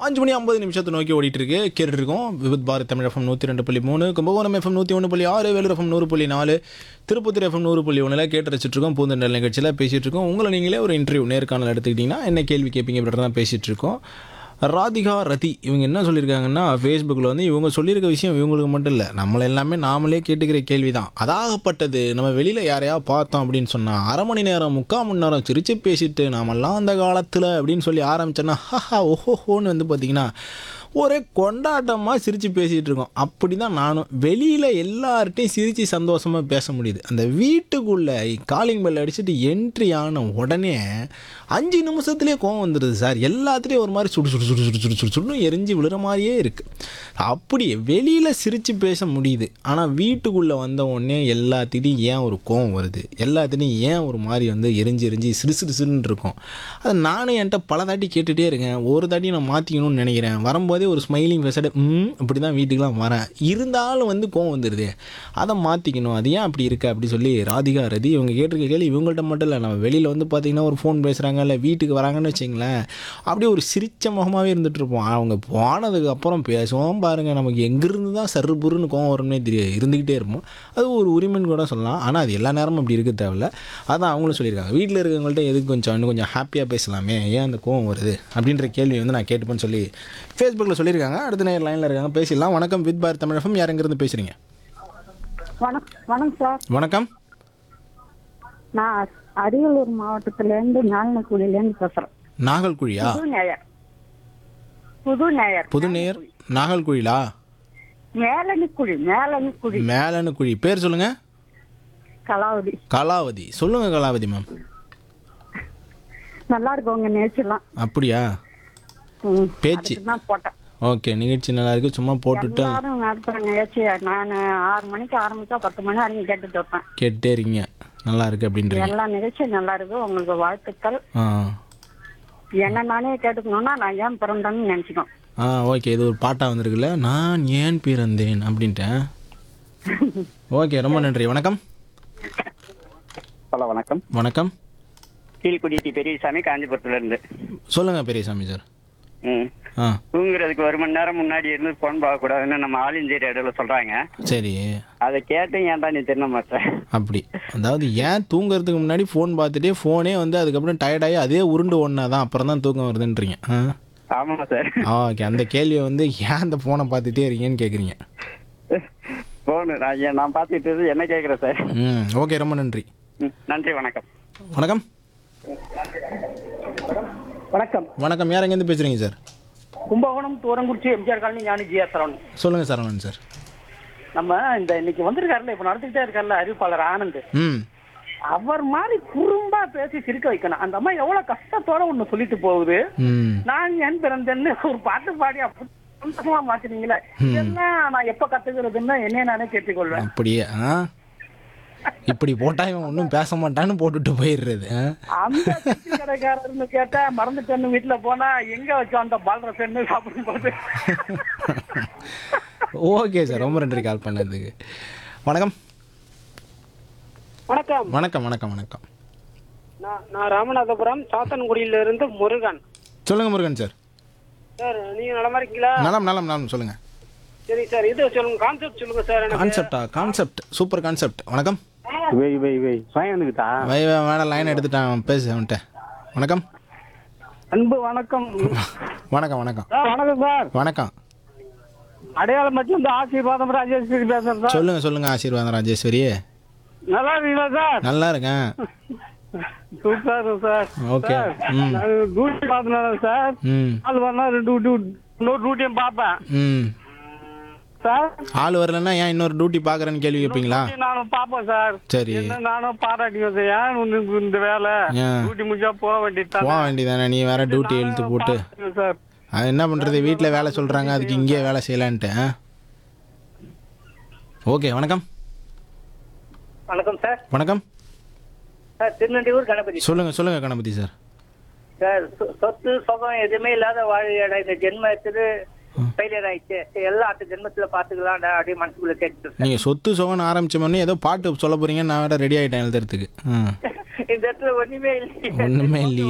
அஞ்சு மணி ஐம்பது நிமிஷத்தை நோக்கி ஓடிட்டு இருக்கு கேட்டுட்டு இருக்கோம் விவித் பாரத் தமிழ் எஃப்எம் நூற்றி ரெண்டு புள்ளி மூணு கும்பகோணம் எஃப்எம் நூற்றி ஒன்று புள்ளி ஆறு வேலூர் எஃப்எம் நூறு புள்ளி நாலு திருப்பத்தூர் எஃப்எம் நூறு புள்ளி ஒன்றில் கேட்டு ரசிச்சிட்டு இருக்கோம் பூந்தண்டல் நிகழ்ச்சியில் பேசிட்டு இருக்கோம் உங்களை நீங்களே ஒரு இன்டர்வியூ நேர்காணல் எடுத்துக்கிட்டிங்கன்னா என்ன கேள்வி கேட்பீங்க இப்படி தான் பேசிட்டு இருக்கோம் ராதிகா ரதி இவங்க என்ன சொல்லியிருக்காங்கன்னா ஃபேஸ்புக்கில் வந்து இவங்க சொல்லியிருக்க விஷயம் இவங்களுக்கு மட்டும் இல்லை நம்மளை எல்லாமே நாமளே கேட்டுக்கிற கேள்வி தான் அதாகப்பட்டது நம்ம வெளியில் யாரையா பார்த்தோம் அப்படின்னு சொன்னால் அரை மணி நேரம் முக்கால் மணி நேரம் சிரிச்சு பேசிட்டு நாமெல்லாம் அந்த காலத்தில் அப்படின்னு சொல்லி ஆரம்பிச்சோன்னா ஹஹா ஓஹோன்னு வந்து பார்த்திங்கன்னா ஒரே கொண்டாட்டமாக சிரித்து பேசிகிட்டு இருக்கோம் அப்படி தான் நானும் வெளியில் எல்லார்ட்டையும் சிரித்து சந்தோஷமாக பேச முடியுது அந்த வீட்டுக்குள்ளே காலிங் பெல் அடிச்சுட்டு என்ட்ரி ஆன உடனே அஞ்சு நிமிஷத்துலேயே கோவம் வந்துடுது சார் எல்லாத்துலேயும் ஒரு மாதிரி சுடு சுடு சுடு சுடு சுடு சுடு சுடுன்னு எரிஞ்சு விழுற மாதிரியே இருக்குது அப்படி வெளியில் சிரித்து பேச முடியுது ஆனால் வீட்டுக்குள்ளே வந்த உடனே எல்லாத்திட்டையும் ஏன் ஒரு கோவம் வருது எல்லாத்திட்டையும் ஏன் ஒரு மாதிரி வந்து எரிஞ்சு எரிஞ்சு சிறு சிறு சிறுன்னு இருக்கும் அதை நானும் என்கிட்ட பல தாட்டி கேட்டுகிட்டே இருக்கேன் ஒரு தாட்டி நான் மாற்றிக்கணும்னு நினைக்கிறேன் வரும்போதே ஒரு ஸ்மைலிங் ஃபேஸோட ம் அப்படி தான் வீட்டுக்கெலாம் வரேன் இருந்தாலும் வந்து கோவம் வந்துடுது அதை மாற்றிக்கணும் அது ஏன் அப்படி இருக்கு அப்படி சொல்லி ராதிகா ரதி இவங்க கேட்டிருக்க கேள்வி இவங்கள்ட்ட மட்டும் இல்லை நம்ம வெளியில் வந்து பார்த்திங்கன்னா ஒரு ஃபோன் பேசுகிறாங்க இல்லை வீட்டுக்கு வராங்கன்னு வச்சிங்களேன் அப்படியே ஒரு சிரிச்ச முகமாகவே இருந்துட்டு இருப்போம் அவங்க போனதுக்கு அப்புறம் பேசுவோம் பாருங்கள் நமக்கு எங்கேருந்து தான் சர்புருன்னு கோவம் வரும்னே தெரியாது இருந்துக்கிட்டே இருப்போம் அது ஒரு உரிமைன்னு கூட சொல்லலாம் ஆனால் அது எல்லா நேரமும் அப்படி இருக்க தேவையில்ல அதான் அவங்களும் சொல்லியிருக்காங்க வீட்டில் இருக்கவங்கள்ட்ட எதுக்கு கொஞ்சம் இன்னும் கொஞ்சம் ஹாப்பியாக பேசலாமே ஏன் அந்த கோவம் வருது அப்படின்ற கேள்வி வந்து நான் கேட்டுப்பேன்னு சொல்லி ஃபேஸ்புக்கில் சொல்லியிருக்காங்க அடுத்த நேரம் லைனில் இருக்காங்க பேசிடலாம் வணக்கம் வித் பாரத் தமிழகம் யார் எங்கேருந்து பேசுகிறீங்க வணக்கம் வணக்கம் சார் வணக்கம் நான் அரியலூர் மாவட்டத்திலேருந்து நாலனக்குடியிலேருந்து பேசுகிறேன் நாகல்குழியா புது நேயர் புது நேயர் புது நேர் நாகல்குழிலா மேலனிக்குழி மேலனிக்குழி மேலன்னு குழி பேர் சொல்லுங்கள் கலாவதி கலாவதி சொல்லுங்கள் கலாவதி மேம் நல்லா இருக்கும் உங்க நேச்சர்லாம் அப்படியா ம், பேச்சு அதுக்கு தான் போட்டேன் ஓகே நிகழ்ச்சி நல்லா இருக்கு சும்மா போட்டுட்டு எல்லாரும் நடத்துகிற நிகழ்ச்சி நான் ஆறு மணிக்கு ஆரம்பிச்சா பத்து மணி வரைக்கும் கேட்டுட்டு இருப்பேன் கேட்டுட்டே இருக்கீங்க நல்லா இருக்கு அப்படின்றீங்க எல்லா நிகழ்ச்சியும் நல்லா இருக்கு உங்களுக்கு வாழ்த்துக்கள் ஆ என்ன நானே கேட்டுக்கணும்னா நான் ஏன் பிறந்தேன்னு நினச்சிக்கோம் ஆ ஓகே இது ஒரு பாட்டாக வந்திருக்குல்ல நான் ஏன் பிறந்தேன் அப்படின்ட்டேன் ஓகே ரொம்ப நன்றி வணக்கம் ஹலோ வணக்கம் வணக்கம் கீழ்குடி டி பெரியசாமி காஞ்சிபுரத்துல இருந்து சொல்லுங்கள் பெரியசாமி சார் ம் ஆ தூங்குறதுக்கு ஒரு மணி நேரம் முன்னாடி இருந்து போன் பார்க்கக்கூடாதுன்னு நம்ம ஆல் இந்தியா ரேடியோவில் சொல்றாங்க சரி அதை கேட்டு ஏன்டா நீ தின்ன மாட்டேன் அப்படி அதாவது ஏன் தூங்குறதுக்கு முன்னாடி ஃபோன் பார்த்துட்டே ஃபோனே வந்து அதுக்கப்புறம் டயர்டாகி அதே உருண்டு ஒன்றா தான் அப்புறம் தான் தூக்கம் வருதுன்றீங்க ஆ ஆமாம் சார் ஆ ஓகே அந்த கேள்வியை வந்து ஏன் அந்த ஃபோனை பார்த்துட்டே இருக்கீங்கன்னு கேட்குறீங்க போனு நான் ஏன் நான் பார்த்துட்டு இருந்து என்ன கேட்குறேன் சார் ம் ஓகே ரொம்ப நன்றி ம், நன்றி வணக்கம் வணக்கம் வணக்கம் வணக்கம் யார் எங்கேருந்து பேசுகிறீங்க sir Kumbakonam Thurangurichi MGR colony Gnani GR Saravanan சொல்லுங்கள் சரவணன் சார் நம்ம இந்த இன்னைக்கு வந்திருக்காருல்ல இப்ப நடந்துகிட்டே இருக்காருல்ல அறிவிப்பாளர் ஆனந்த் ம் அவர் மாதிரி குறும்பா பேசி சிரிக்க வைக்கணும் அந்த அம்மா எவ்வளவு கஷ்டத்தோட ஒண்ணு சொல்லிட்டு போகுது ம் நான் ஏன் பிறந்தேன்னு ஒரு பாட்டு பாடி அப்படி சந்தோஷமா மாத்தினீங்களே இதெல்லாம் நான் எப்ப கத்துக்கிறதுன்னு என்னைய நானே கேட்டுக்கொள்வேன் அப்படியே ஆ இப்படி போட்டா இவன் ஒன்றும் பேச மாட்டான்னு போட்டுட்டு போயிடுறது ஆ? அந்த கட்சி கடைக்காரர்னு கேட்டா மறந்துட்டேன்னு வீட்டுல போனா எங்க வச்சோம் அந்த பால்ரசன்னு சாப்பிடும் போது ஓகே சார் ரொம்ப நன்றி கால் பண்ணதுக்கு வணக்கம் வணக்கம் வணக்கம் வணக்கம் வணக்கம் நான் நான் ராமநாதபுரம் சாத்தன்குடியில இருந்து முருகன் சொல்லுங்க முருகன் சார் சார் நீங்க நலமா இருக்கீங்களா நலம் நலம் நலம் சொல்லுங்க சரி சார் இது சொல்லுங்க கான்செப்ட் சொல்லுங்க சார் எனக்கு கான்செப்டா கான்செப்ட் சூப்பர் கான்செப்ட் வணக்கம் வெய் வெய் வெய் பையன் வந்துக்கிட்டா வை வை, வேணாம் லைன் எடுத்துட்டான் பேசு அவன்கிட்ட வணக்கம் அன்பு வணக்கம் வணக்கம் வணக்கம் சார் வணக்கம் சார் வணக்கம் அடையாளம் பற்றி வந்து ஆசீர்வாதம் ராஜேஸ்வரி பேசுறேன் சார் சொல்லுங்க சொல்லுங்க ஆசீர்வாதம் ராஜேஸ்வரி நல்லா இருக்கீங்களா சார் நல்லா இருக்கேன் சூப்பர் சார் ஓகே ம் நான் டியூட்டி பார்த்தனால சார் ம் அது வரலாம் ரெண்டு டியூ- இன்னொரு டியூட்டியும் பார்ப்பேன் ம் சார் ஆள் வரலன்னா ஏன் இன்னொரு டியூட்டி பார்க்குறேன்னு கேள்வி கேட்பீங்களா நானும் பார்ப்பேன் சார் சரி என்ன நானும் பாராட்டிக்குவேன் சார் ஏன் உனக்கு இந்த வேலை ஏன் டியூட்டி முடிஞ்சா போக வேண்டியது போக வேண்டியதானே நீ வேற டியூட்டி இழுத்து போட்டு சார் அது என்ன பண்ணுறது வீட்டில் வேலை சொல்கிறாங்க அதுக்கு இங்கேயே வேலை செய்யலான்ட்டு ஆ? ஓகே வணக்கம் வணக்கம் சார் வணக்கம் சார் திருநெல்வேலூர் கணபதி சொல்லுங்கள் சொல்லுங்கள் கணபதி சார் சார் சொ- சொத்து சுகம் எதுவுமே இல்லாத வாழ்க்கையோட இந்த ஜென்மத்துக்கு ஃபெயிலியர் ஆயிடுச்சு சரி, எல்லாம் அடுத்த ஜென்மத்துல பாத்துக்கலாம் அப்படியே மனசுக்குள்ள கேட்டு நீங்கள் சொத்து சுகம்னு ஆரம்பிச்சோன்னே ஏதோ பாட்டு சொல்ல போகிறீங்க நான் வேற ரெடி ஆகிட்டேன் எழுதுறதுக்கு ம் இந்த இடத்துல ஒண்ணுமே இல்லை ஒன்றுமே இல்லையே